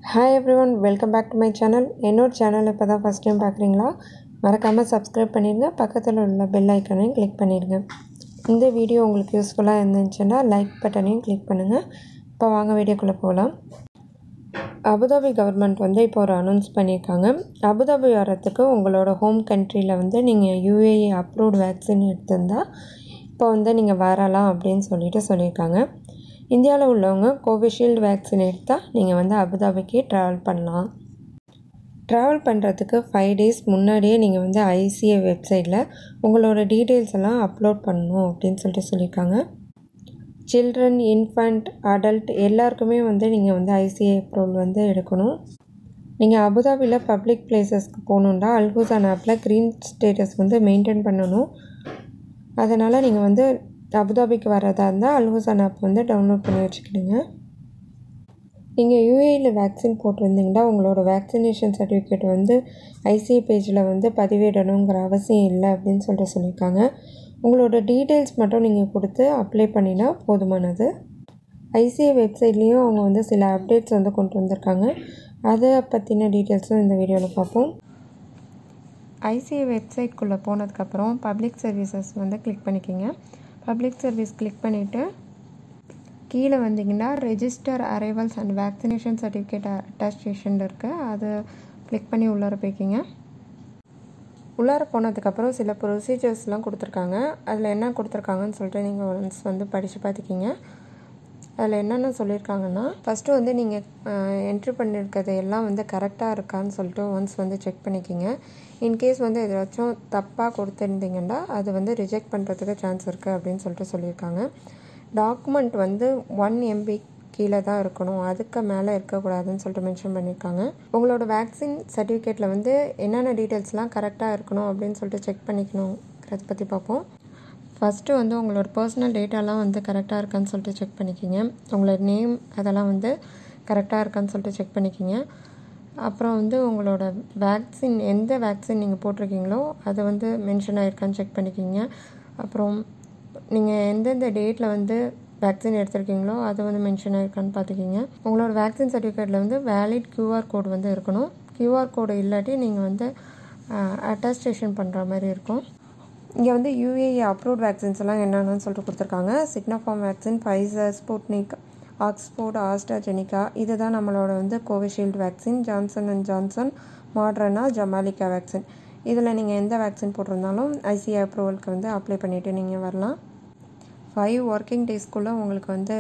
hi everyone welcome back to my channel என்னோட channel இப்போ தான் ஃபஸ்ட் டைம் பார்க்குறீங்களா மறக்காமல் சப்ஸ்கிரைப் பண்ணிடுங்க பக்கத்தில் உள்ள பெல் ஐக்கனையும் கிளிக் பண்ணிடுங்க இந்த வீடியோ உங்களுக்கு யூஸ்ஃபுல்லாக இருந்துச்சுன்னா லைக் பட்டனையும் கிளிக் பண்ணுங்கள் இப்போ வாங்க வீடியோக்குள்ளே போகலாம் அபுதாபி கவர்மெண்ட் வந்து இப்போ ஒரு அனௌன்ஸ் பண்ணியிருக்காங்க அபுதாபி வரத்துக்கு உங்களோட ஹோம் கண்ட்ரியில் வந்து நீங்கள் யூஏஇ அப்ரூவ்டு வேக்சின் எடுத்திருந்தால் இப்போ வந்து நீங்கள் வரலாம் அப்படின்னு சொல்லிட்டு சொல்லியிருக்காங்க இந்தியாவில் உள்ளவங்க கோவிஷீல்டு வேக்சின் எடுத்தால் நீங்கள் வந்து அபுதாபிக்கு ட்ராவல் பண்ணலாம் ட்ராவல் பண்ணுறதுக்கு ஃபைவ் டேஸ் முன்னாடியே நீங்கள் வந்து ஐசிஏ வெப்சைட்டில் உங்களோட டீட்டெயில்ஸ் எல்லாம் அப்லோட் பண்ணணும் அப்படின்னு சொல்லிட்டு சொல்லியிருக்காங்க சில்ட்ரன் இன்ஃபண்ட் அடல்ட் எல்லாருக்குமே வந்து நீங்கள் வந்து ஐசிஏ அப்ரூவல் வந்து எடுக்கணும் நீங்கள் அபுதாபியில் பப்ளிக் பிளேசஸ்க்கு போகணுன்னா அல்ஹூசான் ஆப்பில் க்ரீன் ஸ்டேட்டஸ் வந்து மெயின்டைன் பண்ணணும் அதனால் நீங்கள் வந்து அபுதாபிக்கு வரதா இருந்தால் அல்ஹூசான் ஆப் வந்து டவுன்லோட் பண்ணி வச்சுக்கிடுங்க நீங்கள் யூஏயில் வேக்சின் போட்டிருந்தீங்கன்னா உங்களோட வேக்சினேஷன் சர்டிஃபிகேட் வந்து ஐசிஐ பேஜில் வந்து பதிவிடணுங்கிற அவசியம் இல்லை அப்படின்னு சொல்லிட்டு சொல்லியிருக்காங்க உங்களோட டீட்டெயில்ஸ் மட்டும் நீங்கள் கொடுத்து அப்ளை பண்ணினா போதுமானது ஐசிஐ வெப்சைட்லேயும் அவங்க வந்து சில அப்டேட்ஸ் வந்து கொண்டு வந்திருக்காங்க அதை பற்றின டீட்டெயில்ஸும் இந்த வீடியோவில் பார்ப்போம் ஐசிஐ வெப்சைட்குள்ளே போனதுக்கப்புறம் பப்ளிக் சர்வீசஸ் வந்து கிளிக் பண்ணிக்கோங்க பப்ளிக் சர்வீஸ் கிளிக் பண்ணிவிட்டு கீழே வந்தீங்கன்னா register arrivals and vaccination certificate attestation இருக்குது அது கிளிக் பண்ணி உள்ளார போய்க்கிங்க உள்ளார போனதுக்கப்புறம் சில ப்ரொசீஜர்ஸ்லாம் கொடுத்துருக்காங்க அதில் என்ன கொடுத்துருக்காங்கன்னு சொல்லிட்டு நீங்கள் ஒன்ஸ் வந்து படித்து பார்த்துக்கிங்க அதில் என்னென்ன சொல்லியிருக்காங்கன்னா ஃபஸ்ட்டு வந்து நீங்கள் என்ட்ரி பண்ணியிருக்கிறது எல்லாம் வந்து கரெக்டாக இருக்கான்னு சொல்லிட்டு ஒன்ஸ் வந்து செக் பண்ணிக்கிங்க இன்கேஸ் வந்து ஏதாச்சும் தப்பாக கொடுத்துருந்தீங்கன்னா அது வந்து ரிஜெக்ட் பண்ணுறதுக்கு சான்ஸ் இருக்குது அப்படின்னு சொல்லிட்டு சொல்லியிருக்காங்க டாக்குமெண்ட் வந்து ஒன் எம்பி கீழே தான் இருக்கணும் அதுக்கு மேலே இருக்கக்கூடாதுன்னு சொல்லிட்டு மென்ஷன் பண்ணியிருக்காங்க உங்களோட வேக்சின் சர்டிஃபிகேட்டில் வந்து என்னென்ன டீட்டெயில்ஸ்லாம் கரெக்டாக இருக்கணும் அப்படின்னு சொல்லிட்டு செக் பண்ணிக்கணுங்கிறத பற்றி பார்ப்போம் ஃபஸ்ட்டு வந்து உங்களோட பர்சனல் டேட்டாலாம் வந்து கரெக்டாக இருக்கான்னு சொல்லிட்டு செக் பண்ணிக்கிங்க உங்களோட நேம் அதெல்லாம் வந்து கரெக்டாக இருக்கான்னு சொல்லிட்டு செக் பண்ணிக்கிங்க அப்புறம் வந்து உங்களோட வேக்சின் எந்த வேக்சின் நீங்கள் போட்டிருக்கீங்களோ அது வந்து மென்ஷன் ஆகிருக்கான்னு செக் பண்ணிக்கிங்க அப்புறம் நீங்கள் எந்தெந்த டேட்டில் வந்து வேக்சின் எடுத்திருக்கீங்களோ அது வந்து மென்ஷன் ஆகிருக்கான்னு பார்த்துக்கிங்க உங்களோட வேக்சின் சர்டிஃபிகேட்டில் வந்து வேலிட் க்யூஆர் கோடு வந்து இருக்கணும் க்யூஆர் கோடு இல்லாட்டி நீங்கள் வந்து அட்டாஸ்டேஷன் பண்ணுற மாதிரி இருக்கும் இங்கே வந்து யூஏஇ அப்ரூவ்ட் வேக்சின்ஸ் எல்லாம் என்னென்னு சொல்லிட்டு கொடுத்துருக்காங்க Sinopharm vaccine Pfizer Sputnik Oxford AstraZeneca இதுதான் நம்மளோட வந்து Covishield vaccine Johnson and Johnson Moderna ஜமாலிகா வேக்சின் இதில் நீங்கள் எந்த வேக்சின் போட்டிருந்தாலும் ஐசிஐ அப்ரூவலுக்கு வந்து அப்ளை பண்ணிவிட்டு நீங்கள் வரலாம் ஃபைவ் ஒர்க்கிங் டேஸ்க்குள்ளே உங்களுக்கு வந்து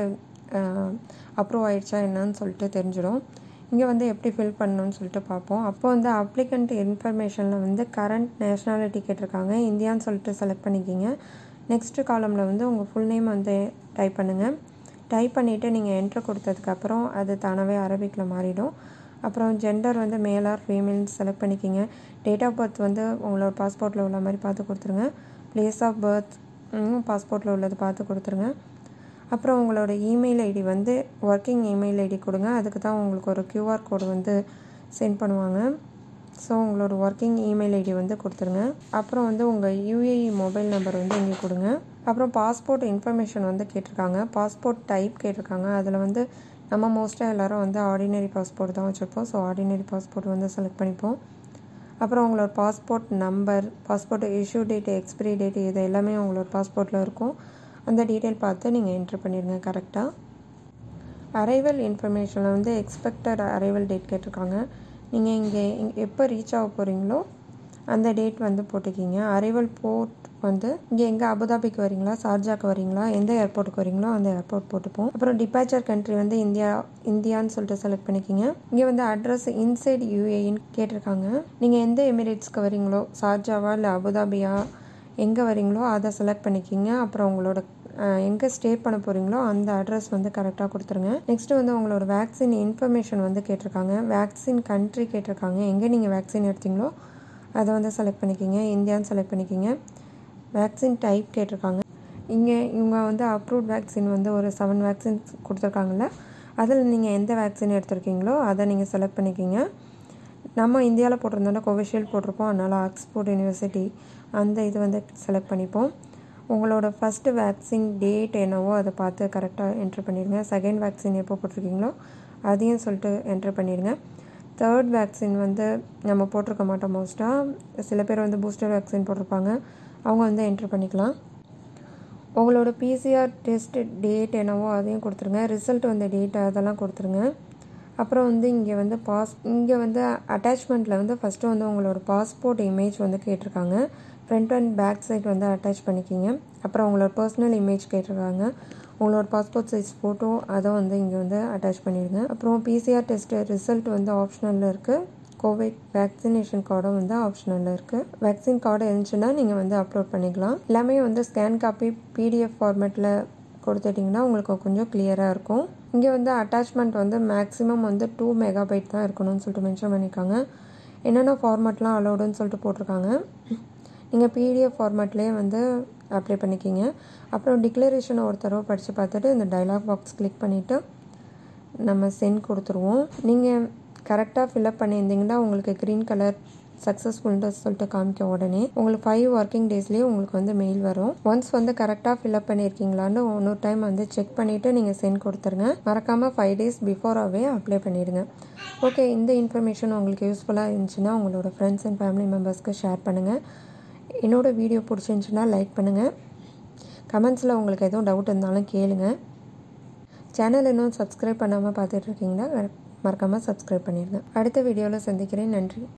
அப்ரூவ் ஆயிடுச்சா என்னன்னு சொல்லிட்டு தெரிஞ்சிடும் இங்கே வந்து எப்படி ஃபில் பண்ணணும்னு சொல்லிட்டு பார்ப்போம் அப்போ வந்து அப்ளிகண்ட் இன்ஃபர்மேஷனில் வந்து கரண்ட் நேஷ்னாலிட்டி கேட்டிருக்காங்க இந்தியான்னு சொல்லிட்டு செலக்ட் பண்ணிக்கிங்க நெக்ஸ்ட்டு காலமில் வந்து உங்கள் ஃபுல் நேம் வந்து டைப் பண்ணுங்கள் டைப் பண்ணிவிட்டு நீங்கள் என்ட்ரு கொடுத்ததுக்கப்புறம் அது தானாகவே அரபிக்கில் மாறிடும் அப்புறம் ஜெண்டர் வந்து மேல் ஆர் ஃபீமேல்னு செலக்ட் பண்ணிக்கிங்க டேட் ஆஃப் பர்த் வந்து உங்களோட பாஸ்போர்ட்டில் உள்ள மாதிரி பார்த்து கொடுத்துருங்க ப்ளேஸ் ஆஃப் பர்த் பாஸ்போர்ட்டில் உள்ளது பார்த்து கொடுத்துருங்க அப்புறம் உங்களோட இமெயில் ஐடி வந்து ஒர்க்கிங் இமெயில் ஐடி கொடுங்க அதுக்கு தான் உங்களுக்கு ஒரு க்யூஆர் கோடு வந்து சென்ட் பண்ணுவாங்க ஸோ உங்களோட ஒர்க்கிங் இமெயில் ஐடி வந்து கொடுத்துருங்க அப்புறம் வந்து உங்கள் யூஏஇ மொபைல் நம்பர் வந்து இங்கே கொடுங்க அப்புறம் பாஸ்போர்ட் இன்ஃபர்மேஷன் வந்து கேட்டிருக்காங்க பாஸ்போர்ட் டைப் கேட்டிருக்காங்க அதில் வந்து நம்ம மோஸ்ட்டாக எல்லோரும் வந்து ஆர்டினரி பாஸ்போர்ட் தான் வச்சுருப்போம் ஸோ ஆர்டினரி பாஸ்போர்ட் வந்து செலக்ட் பண்ணிப்போம் அப்புறம் உங்களோட passport number passport issue date expiry date இது எல்லாமே உங்களோட பாஸ்போர்ட்டில் இருக்கும் அந்த டீட்டெயில் பார்த்து நீங்கள் என்ட்ரு பண்ணிடுங்க கரெக்டாக அரைவல் இன்ஃபர்மேஷனில் வந்து எக்ஸ்பெக்டட் அரைவல் டேட் கேட்டிருக்காங்க நீங்கள் இங்கே எப்போ ரீச் ஆக போகிறீங்களோ அந்த டேட் வந்து போட்டுக்கிங்க அரைவல் போர்ட் வந்து இங்கே எங்கே அபுதாபிக்கு வரீங்களா சார்ஜாக்கு வரீங்களா எந்த ஏர்போர்ட்டுக்கு வரீங்களோ அந்த ஏர்போர்ட் போட்டுப்போம் அப்புறம் டிபார்ச்சர் கண்ட்ரி வந்து இந்தியா இந்தியான்னு சொல்லிட்டு செலக்ட் பண்ணிக்கிங்க இங்கே வந்து அட்ரஸ் இன்சைட் யூஏன்னு கேட்டிருக்காங்க நீங்கள் எந்த எமிரேட்ஸ்க்கு வரீங்களோ சார்ஜாவா இல்லை அபுதாபியா எங்கே வரீங்களோ அதை செலக்ட் பண்ணிக்கிங்க அப்புறம் உங்களோட எங்கே ஸ்டே பண்ண போகிறீங்களோ அந்த அட்ரஸ் வந்து கரெக்டாக கொடுத்துருங்க நெக்ஸ்ட்டு வந்து உங்களோட வேக்சின் இன்ஃபர்மேஷன் வந்து கேட்டிருக்காங்க வேக்சின் கண்ட்ரி கேட்டிருக்காங்க எங்கே நீங்கள் வேக்சின் எடுத்தீங்களோ அதை வந்து செலக்ட் பண்ணிக்கிங்க இந்தியான்னு செலக்ட் பண்ணிக்கிங்க வேக்சின் டைப் கேட்டிருக்காங்க இங்கே இவங்க வந்து அப்ரூவ்ட் வேக்சின் வந்து ஒரு செவன் வேக்சின்ஸ் கொடுத்துருக்காங்கல்ல அதில் நீங்கள் எந்த வேக்சின் எடுத்திருக்கீங்களோ அதை நீங்கள் செலக்ட் பண்ணிக்கிங்க நம்ம இந்தியாவில் போட்டிருந்தோன்னா கோவிஷீல்டு போட்டிருப்போம் அதனால் ஆக்ஸ்போர்ட் யூனிவர்சிட்டி அந்த இது வந்து செலக்ட் பண்ணிப்போம் உங்களோட ஃபஸ்ட்டு வேக்சின் டேட் என்னவோ அதை பார்த்து கரெக்டாக என்ட்ரு பண்ணிடுங்க செகண்ட் வேக்சின் எப்போ போட்டிருக்கீங்களோ அதையும் சொல்லிட்டு என்ட்ரு பண்ணிடுங்க தேர்ட் வேக்சின் வந்து நம்ம போட்டிருக்க மாட்டோம் மோஸ்ட்டாக சில பேர் வந்து பூஸ்டர் வேக்சின் போட்டிருப்பாங்க அவங்க வந்து என்ட்ரு பண்ணிக்கலாம் உங்களோட பிசிஆர் டெஸ்ட் டேட் என்னவோ அதையும் கொடுத்துருங்க ரிசல்ட் வந்து டேட் அதெல்லாம் கொடுத்துருங்க அப்புறம் வந்து இங்கே வந்து பாஸ் இங்கே வந்து அட்டாச்மெண்ட்டில் வந்து ஃபஸ்ட்டு வந்து உங்களோட பாஸ்போர்ட் இமேஜ் வந்து கேட்டிருக்காங்க ஃப்ரண்ட் அண்ட் பேக் சைட் வந்து அட்டாச் பண்ணிக்கிங்க அப்புறம் உங்களோட பர்சனல் இமேஜ் கேட்டிருக்காங்க உங்களோட பாஸ்போர்ட் சைஸ் ஃபோட்டோ அதை வந்து இங்கே வந்து அட்டாச் பண்ணிடுங்க அப்புறம் பிசிஆர் டெஸ்ட்டு ரிசல்ட் வந்து ஆப்ஷனலில் இருக்குது கோவிட் வேக்சினேஷன் கார்டும் வந்து ஆப்ஷனலில் இருக்குது வேக்சின் கார்டு இருந்துச்சுன்னா நீங்கள் வந்து அப்லோட் பண்ணிக்கலாம் எல்லாமே வந்து ஸ்கேன் காப்பி பிடிஎஃப் ஃபார்மேட்டில் கொடுத்துட்டிங்கன்னா உங்களுக்கு கொஞ்சம் கிளியராக இருக்கும் இங்கே வந்து அட்டாச்மெண்ட் வந்து மேக்ஸிமம் வந்து டூ மெகாபைட் தான் இருக்கணும்னு சொல்லிட்டு மென்ஷன் பண்ணியிருக்காங்க என்னென்ன ஃபார்மேட்லாம் அலோடுன்னு சொல்லிட்டு போட்டிருக்காங்க நீங்கள் பிடிஎஃப் ஃபார்மேட்லேயே வந்து அப்ளை பண்ணிக்கிங்க அப்புறம் டிக்ளரேஷனை ஒரு தடவை படித்து பார்த்துட்டு இந்த டைலாக் பாக்ஸ் கிளிக் பண்ணிவிட்டு நம்ம சென்ட் கொடுத்துருவோம் நீங்கள் கரெக்டாக ஃபில்அப் பண்ணியிருந்தீங்கன்னா உங்களுக்கு க்ரீன் கலர் சக்ஸஸ்ஃபுல்னு சொல்லிட்டு காமிக்க உடனே உங்களுக்கு ஃபைவ் ஒர்க்கிங் டேஸ்லேயே உங்களுக்கு வந்து மெயில் வரும் ஒன்ஸ் வந்து கரெக்டாக ஃபில்அப் பண்ணியிருக்கீங்களான்னு இன்னொரு டைம் வந்து செக் பண்ணிவிட்டு நீங்கள் சென்ட் கொடுத்துருங்க மறக்காமல் ஃபைவ் டேஸ் பிஃபோராகவே அப்ளை பண்ணிவிடுங்க ஓகே இந்த இன்ஃபர்மேஷன் உங்களுக்கு யூஸ்ஃபுல்லாக இருந்துச்சுன்னா உங்களோட ஃப்ரெண்ட்ஸ் அண்ட் ஃபேமிலி மெம்பர்ஸ்க்கு ஷேர் பண்ணுங்கள் என்னோடய வீடியோ பிடிச்சிருந்துச்சுன்னா லைக் பண்ணுங்கள் கமெண்ட்ஸில் உங்களுக்கு எதுவும் டவுட் இருந்தாலும் கேளுங்க சேனல் இன்னும் சப்ஸ்கிரைப் பண்ணாமல் பார்த்துட்ருக்கீங்கன்னா மறக்காமல் சப்ஸ்கிரைப் பண்ணிடுங்க அடுத்த வீடியோவில் சந்திக்கிறேன் நன்றி